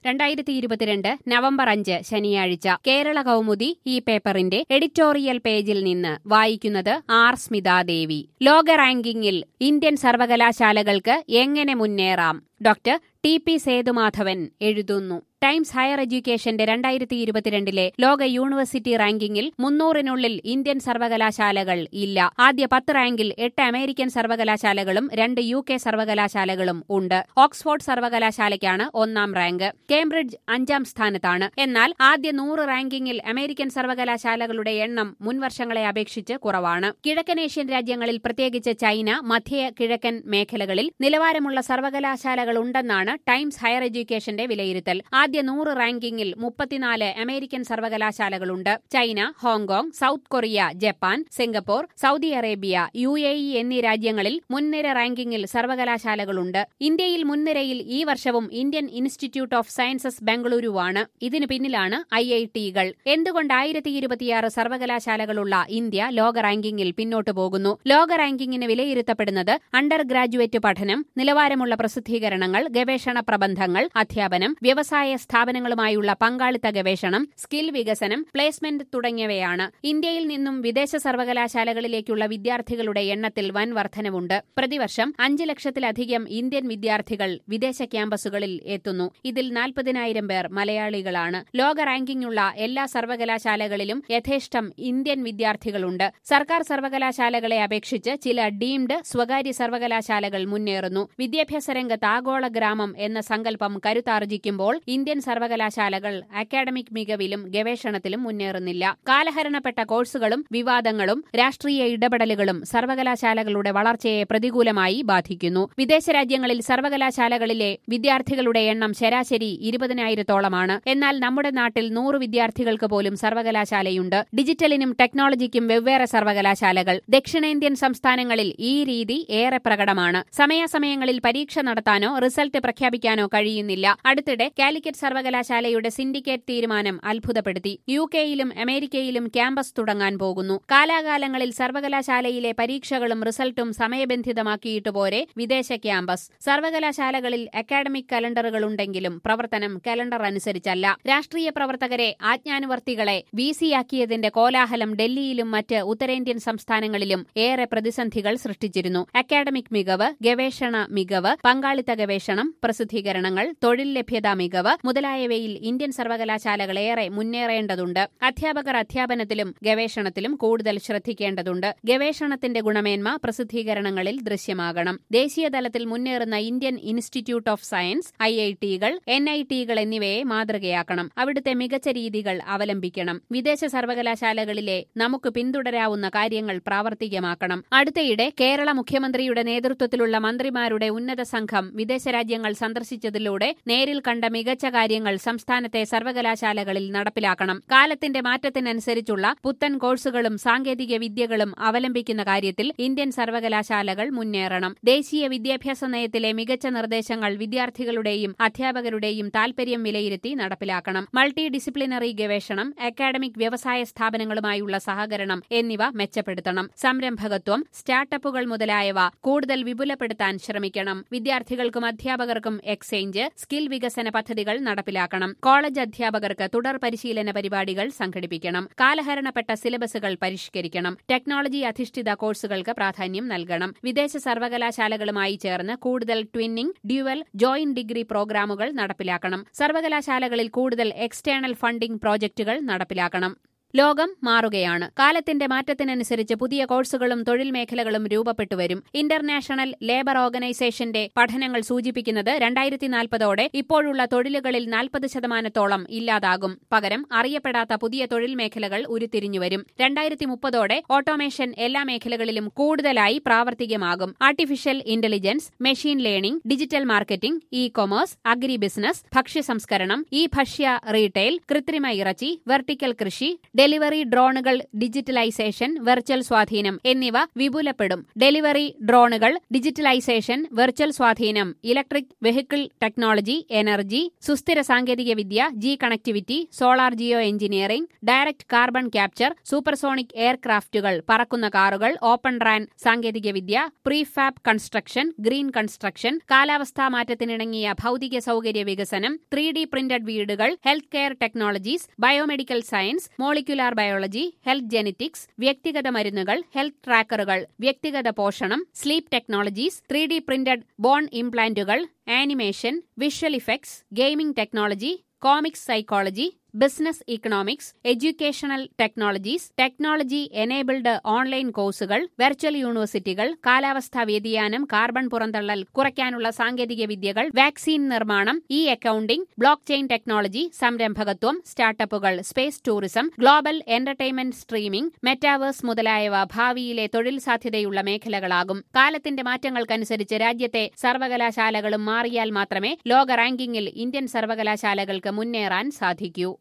രണ്ടായിരത്തി ഇരുപത്തിരണ്ട് നവംബർ അഞ്ച് ശനിയാഴ്ച കേരള കൗമുദി ഈ പേപ്പറിന്റെ എഡിറ്റോറിയൽ പേജിൽ നിന്ന് വായിക്കുന്നത് ആർ സ്മിതാദേവി ലോക റാങ്കിങ്ങിൽ ഇന്ത്യൻ സർവകലാശാലകൾക്ക് എങ്ങനെ മുന്നേറാം ഡോക്ടർ ടി പി സേതുമാധവൻ എഴുതുന്നു ടൈംസ് ഹയർ എഡ്യൂക്കേഷന്റെ രണ്ടായിരത്തി ഇരുപത്തിരണ്ടിലെ ലോക യൂണിവേഴ്സിറ്റി റാങ്കിങ്ങിൽ മുന്നൂറിനുള്ളിൽ ഇന്ത്യൻ സർവകലാശാലകൾ ഇല്ല ആദ്യ പത്ത് റാങ്കിൽ എട്ട് അമേരിക്കൻ സർവകലാശാലകളും രണ്ട് യു കെ സർവകലാശാലകളും ഉണ്ട് ഓക്സ്ഫോർഡ് സർവകലാശാലയ്ക്കാണ് ഒന്നാം റാങ്ക് കേംബ്രിഡ്ജ് അഞ്ചാം സ്ഥാനത്താണ് എന്നാൽ ആദ്യ നൂറ് റാങ്കിങ്ങിൽ അമേരിക്കൻ സർവകലാശാലകളുടെ എണ്ണം മുൻവർഷങ്ങളെ അപേക്ഷിച്ച് കുറവാണ് കിഴക്കൻ ഏഷ്യൻ രാജ്യങ്ങളിൽ പ്രത്യേകിച്ച് ചൈന മധ്യ കിഴക്കൻ മേഖലകളിൽ നിലവാരമുള്ള സർവകലാശാലകളുണ്ടെന്നാണ് ടൈംസ് ഹയർ എഡ്യൂക്കേഷന്റെ വിലയിരുത്തൽ ആദ്യ നൂറ് റാങ്കിങ്ങിൽ മുപ്പത്തിനാല് അമേരിക്കൻ സർവകലാശാലകളുണ്ട് China Hong Kong South Korea Japan Singapore Saudi Arabia U A E എന്നീ രാജ്യങ്ങളിൽ മുൻനിര റാങ്കിങ്ങിൽ സർവകലാശാലകളുണ്ട് ഇന്ത്യയിൽ മുൻനിരയിൽ ഈ വർഷവും ഇന്ത്യൻ ഇൻസ്റ്റിറ്റ്യൂട്ട് ഓഫ് സയൻസസ് ബംഗളൂരുവാണ് ഇതിനു പിന്നിലാണ് ഐ ഐ ടികൾ എന്തുകൊണ്ട് ആയിരത്തി ഇരുപത്തിയാറ് സർവകലാശാലകളുള്ള ഇന്ത്യ ലോക റാങ്കിങ്ങിൽ പിന്നോട്ടു പോകുന്നു ലോക റാങ്കിങ്ങിന് വിലയിരുത്തപ്പെടുന്നത് അണ്ടർ ഗ്രാജുവേറ്റ് പഠനം നിലവാരമുള്ള പ്രസിദ്ധീകരണങ്ങൾ ഗവേഷണ പ്രബന്ധങ്ങൾ അധ്യാപനം വ്യവസായ സ്ഥാപനങ്ങളുമായുള്ള പങ്കാളിത്ത ഗവേഷണം സ്കിൽ വികസനം പ്ലേസ്മെന്റ് തുടങ്ങിയവയാണ് ഇന്ത്യയിൽ നിന്നും വിദേശ സർവകലാശാലകളിലേക്കുള്ള വിദ്യാർത്ഥികളുടെ എണ്ണത്തിൽ വൻ വർധനവുണ്ട് പ്രതിവർഷം അഞ്ച് ലക്ഷത്തിലധികം ഇന്ത്യൻ വിദ്യാർത്ഥികൾ വിദേശ ക്യാമ്പസുകളിൽ എത്തുന്നു ഇതിൽ നാൽപ്പതിനായിരം പേർ മലയാളികളാണ് ലോക റാങ്കിങ്ങുള്ള എല്ലാ സർവകലാശാലകളിലും യഥേഷ്ടം ഇന്ത്യൻ വിദ്യാർത്ഥികളുണ്ട് സർക്കാർ സർവകലാശാലകളെ അപേക്ഷിച്ച് ചില ഡീംഡ് സ്വകാര്യ സർവകലാശാലകൾ മുന്നേറുന്നു വിദ്യാഭ്യാസ രംഗത്ത് ആഗോള ഗ്രാമം എന്ന സങ്കല്പം കരുത്താർജിക്കുമ്പോൾ ഇന്ത്യൻ സർവകലാശാലകൾ അക്കാഡമിക് മികവിലും ഗവേഷണത്തിലും മുന്നേറുന്നില്ല കാലഹരണപ്പെട്ട കോഴ്സുകളും വിവാദങ്ങളും രാഷ്ട്രീയ ഇടപെടലുകളും സർവകലാശാലകളുടെ വളർച്ചയെ പ്രതികൂലമായി ബാധിക്കുന്നു വിദേശ രാജ്യങ്ങളിൽ സർവകലാശാലകളിലെ വിദ്യാർത്ഥികളുടെ എണ്ണം ശരാശരി ഇരുപതിനായിരത്തോളമാണ് എന്നാൽ നമ്മുടെ നാട്ടിൽ നൂറ് വിദ്യാർത്ഥികൾക്ക് പോലും സർവകലാശാലയുണ്ട് ഡിജിറ്റലിനും ടെക്നോളജിക്കും വെവ്വേറെ സർവകലാശാലകൾ ദക്ഷിണേന്ത്യൻ സംസ്ഥാനങ്ങളിൽ ഈ രീതി ഏറെ പ്രകടമാണ് സമയാസമയങ്ങളിൽ പരീക്ഷ നടത്താനോ റിസൾട്ട് പ്രഖ്യാപിക്കാനോ കഴിയുന്നില്ല അടുത്തിടെ കാലിക്കറ്റ് സർവകലാശാലയുടെ സിൻഡിക്കേറ്റ് തീരുമാനം അത്ഭുതപ്പെടുത്തി യു കെയിലും അമേരിക്കയിലും ക്യാമ്പസ് തുടങ്ങാൻ പോകുന്നു കാലാകാലങ്ങളിൽ സർവകലാശാലയിലെ പരീക്ഷകളും റിസൾട്ടും സമയബന്ധിതമാക്കിയിട്ട് പോരെ വിദേശ ക്യാമ്പസ് സർവകലാശാലകളിൽ അക്കാഡമിക് കലണ്ടറുകളുണ്ടെങ്കിലും പ്രവർത്തനം കലണ്ടർ അനുസരിച്ചല്ല രാഷ്ട്രീയ പ്രവർത്തകരെ ആജ്ഞാനുവർത്തികളെ വിസിയാക്കിയതിന്റെ കോലാഹലം ഡൽഹിയിലും മറ്റ് ഉത്തരേന്ത്യൻ സംസ്ഥാനങ്ങളിലും ഏറെ പ്രതിസന്ധികൾ സൃഷ്ടിച്ചിരുന്നു അക്കാഡമിക് മികവ് ഗവേഷണ മികവ് പങ്കാളിത്ത ഗവേഷണം പ്രസിദ്ധീകരണങ്ങൾ തൊഴിൽ ലഭ്യതാ മികവ് മുതലായവയിൽ ഇന്ത്യൻ സർവകലാശാലകൾ ഏറെ മുന്നേറേണ്ടതുണ്ട് അധ്യാപകർ അധ്യാപനത്തിലും ഗവേഷണത്തിലും കൂടുതൽ ശ്രദ്ധിക്കേണ്ടതുണ്ട് ഗവേഷണത്തിന്റെ ഗുണമേന്മ പ്രസിദ്ധീകരണങ്ങളിൽ ദൃശ്യമാകണം ദേശീയ തലത്തിൽ മുന്നേറുന്ന Indian Institute of Science I I ടികൾ എൻ ഐ ടികൾ എന്നിവയെ മാതൃകയാക്കണം അവിടുത്തെ മികച്ച രീതികൾ അവലംബിക്കണം വിദേശ സർവകലാശാലകളിലെ നമുക്ക് പിന്തുടരാവുന്ന കാര്യങ്ങൾ പ്രാവർത്തികമാക്കണം അടുത്തയിടെ കേരള മുഖ്യമന്ത്രിയുടെ നേതൃത്വത്തിലുള്ള മന്ത്രിമാരുടെ ഉന്നത സംഘം വിദേശ രാജ്യങ്ങൾ സന്ദർശിച്ചതിലൂടെ നേരിൽ കണ്ട മികച്ച കാര്യങ്ങൾ സംസ്ഥാനത്തെ സർവകലാശാലകളിൽ നടപ്പിലാക്കണം കാലത്തിന്റെ മാറ്റത്തിനനുസരിച്ചുള്ള പുത്തൻ കോഴ്സുകളും സാങ്കേതിക വിദ്യകളും അവലംബിക്കുന്ന കാര്യത്തിൽ ഇന്ത്യൻ സർവകലാശാലകൾ മുന്നേറണം ദേശീയ വിദ്യാഭ്യാസ നയത്തിലെ മികച്ച നിർദ്ദേശങ്ങൾ വിദ്യാർത്ഥികളുടെയും അധ്യാപകരുടെയും താൽപര്യം വിലയിരുത്തി നടപ്പിലാക്കണം മൾട്ടി ഡിസിപ്ലിനറി ഗവേഷണം അക്കാഡമിക് വ്യവസായ സ്ഥാപനങ്ങളുമായുള്ള സഹകരണം എന്നിവ മെച്ചപ്പെടുത്തണം സംരംഭകത്വം സ്റ്റാർട്ടപ്പുകൾ മുതലായവ കൂടുതൽ വിപുലപ്പെടുത്താൻ ശ്രമിക്കണം വിദ്യാർത്ഥികൾക്കും അധ്യാപകർക്കും എക്സ്ചേഞ്ച് സ്കിൽ വികസന പദ്ധതികൾ നടപ്പിലാക്കണം കോളേജ് അധ്യാപകർക്ക് തുടർ പരിശീലന പരിപാടികൾ സംഘടിപ്പിക്കണം കാലഹരണപ്പെട്ട സിലബസുകൾ പരിഷ്കരിക്കണം ടെക്നോളജി അധിഷ്ഠിത കോഴ്സുകൾക്ക് പ്രാധാന്യം നൽകണം വിദേശ സർവകലാശാലകളുമായി ചേർന്ന് കൂടുതൽ ട്വിന്നിംഗ് ഡ്യുവൽ ജോയിന്റ് ഡിഗ്രി പ്രോഗ്രാമുകൾ നടപ്പിലാക്കണം സർവകലാശാലകളിൽ കൂടുതൽ എക്സ്റ്റേണൽ ഫണ്ടിംഗ് പ്രോജക്ടുകൾ നടപ്പിലാക്കണം ലോകം മാറുകയാണ് കാലത്തിന്റെ മാറ്റത്തിനനുസരിച്ച് പുതിയ കോഴ്സുകളും തൊഴിൽ മേഖലകളും രൂപപ്പെട്ടു വരും ഇന്റർനാഷണൽ ലേബർ ഓർഗനൈസേഷന്റെ പഠനങ്ങൾ സൂചിപ്പിക്കുന്നത് രണ്ടായിരത്തി നാൽപ്പതോടെ ഇപ്പോഴുള്ള തൊഴിലുകളിൽ നാൽപ്പത് ശതമാനത്തോളം ഇല്ലാതാകും പകരം അറിയപ്പെടാത്ത പുതിയ തൊഴിൽ മേഖലകൾ ഉരുത്തിരിഞ്ഞുവരും രണ്ടായിരത്തി മുപ്പതോടെ ഓട്ടോമേഷൻ എല്ലാ മേഖലകളിലും കൂടുതലായി പ്രാവർത്തികമാകും artificial intelligence machine learning digital marketing E commerce agri business ഭക്ഷ്യ സംസ്കരണം ഈ ഭക്ഷ്യ റീറ്റെയിൽ കൃത്രിമ ഇറച്ചി വെർട്ടിക്കൽ കൃഷി ഡെലിവറി ഡ്രോണുകൾ ഡിജിറ്റലൈസേഷൻ വെർച്വൽ സ്വാധീനം എന്നിവ വിപുലപ്പെടും ഡെലിവറി ഡ്രോണുകൾ ഡിജിറ്റലൈസേഷൻ വെർച്വൽ സ്വാധീനം ഇലക്ട്രിക് വെഹിക്കിൾ ടെക്നോളജി എനർജി സുസ്ഥിര സാങ്കേതികവിദ്യ G connectivity solar geo engineering direct carbon capture supersonic എയർക്രാഫ്റ്റുകൾ പറക്കുന്ന കാറുകൾ ഓപ്പൺ റാൻ സാങ്കേതികവിദ്യ പ്രീഫാബ് കൺസ്ട്രക്ഷൻ ഗ്രീൻ കൺസ്ട്രക്ഷൻ കാലാവസ്ഥാ മാറ്റത്തിനിണങ്ങിയ ഭൗതിക സൗകര്യ വികസനം ത്രീ ഡി പ്രിന്റഡ് വീടുകൾ health care technologies biomedical science molecular biology health genetics വ്യക്തിഗത മരുന്നുകൾ ഹെൽത്ത് ട്രാക്കറുകൾ വ്യക്തിഗത പോഷണം sleep technologies three D printed bone ഇംപ്ലാന്റുകൾ animation visual effects gaming technology comics psychology business economics educational technologies technology enabled online കോഴ്സുകൾ virtual യൂണിവേഴ്സിറ്റികൾ കാലാവസ്ഥാ വ്യതിയാനം കാർബൺ പുറന്തള്ളൽ കുറയ്ക്കാനുള്ള സാങ്കേതിക വിദ്യകൾ വാക്സിൻ നിർമ്മാണം E accounting blockchain technology സംരംഭകത്വം സ്റ്റാർട്ടപ്പുകൾ space tourism global entertainment streaming metaverse മുതലായവ ഭാവിയിലെ തൊഴിൽ സാധ്യതയുള്ള മേഖലകളാകും കാലത്തിന്റെ മാറ്റങ്ങൾക്കനുസരിച്ച് രാജ്യത്തെ സർവകലാശാലകളും മാറിയാൽ മാത്രമേ ലോക റാങ്കിങ്ങിൽ ഇന്ത്യൻ സർവകലാശാലകൾക്ക് മുന്നേറാൻ സാധിക്കൂ